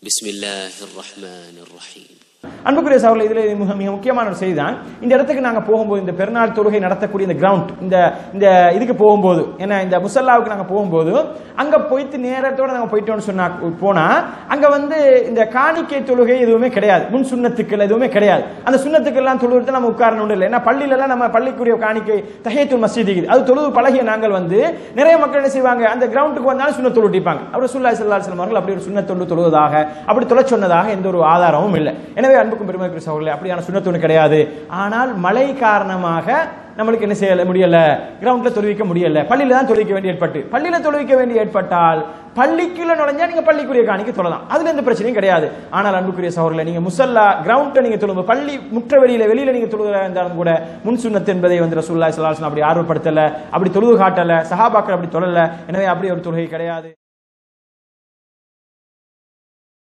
بسم الله الرحمن الرحيم அன்புக்குரிய சகோதரர் இதுல மிக மிக முக்கியமான ஒரு செய்தி தான் இந்த இடத்துக்கு நாங்க போகும்போது இந்த பெருநாள் தொழுகை நடத்தக்கூடிய இந்த கிரவுண்ட் இந்த இந்த இதுக்கு போகும்போது ஏன்னா இந்த முசல்லாவுக்கு நாங்க போகும்போது அங்க போயிட்டு நேரத்தோட நாங்க போயிட்டோம்னு சொன்னா போனா அங்க வந்து இந்த காணிக்கை தொழுகை எதுவுமே கிடையாது முன் சுண்ணத்துக்கள் எதுவுமே கிடையாது அந்த சுண்ணத்துக்கள் எல்லாம் தொழுகிறது நம்ம உட்காரணும் இல்லை ஏன்னா பள்ளியில எல்லாம் நம்ம பள்ளிக்குரிய காணிக்கை தஹேத்துல் மஸ்ஜித் இருக்குது அது தொழுது பழகிய நாங்கள் வந்து நிறைய மக்கள் என்ன செய்வாங்க அந்த கிரவுண்டுக்கு வந்தாலும் சுண்ண தொழுட்டிப்பாங்க அவர் சுல்லா சல்லா செல்லம் அவர்கள் அப்படி ஒரு சுண்ண தொழு தொழுவதாக அப்படி தொலை சொன்னதாக எந்த ஒரு ஆதாரமும் இல்லை எனவே அன்புக்கும் பெருமைக்குரிய சகோதரர்களே அப்படியான சுண்ணத்தொன்று கிடையாது ஆனால் மழை காரணமாக நம்மளுக்கு என்ன செய்யல முடியல கிரவுண்ட்ல தொழுவிக்க முடியல பள்ளியில தான் தொழுவிக்க வேண்டி ஏற்பட்டு பள்ளியில தொழுவிக்க வேண்டி ஏற்பட்டால் பள்ளிக்குள்ள நுழைஞ்சா நீங்க பள்ளிக்குரிய காணிக்க தொழலாம் அதுல எந்த பிரச்சனையும் கிடையாது ஆனால் அன்புக்குரிய சகோதரர்களே நீங்க முசல்லா கிரவுண்ட்ல நீங்க தொழும்போது பள்ளி முற்ற வெளியில வெளியில நீங்க தொழுகிறா இருந்தாலும் கூட முன் சுண்ணத்து என்பதை வந்து ரசூல்லா ஸல்லல்லாஹு அலைஹி வஸல்லம் அப்படி ஆர்வப்படுத்தல அப்படி தொழுது காட்டல சஹாபாக்கள் அப்படி தொழல எனவே அப்படி ஒரு தொழுகை கிடையாது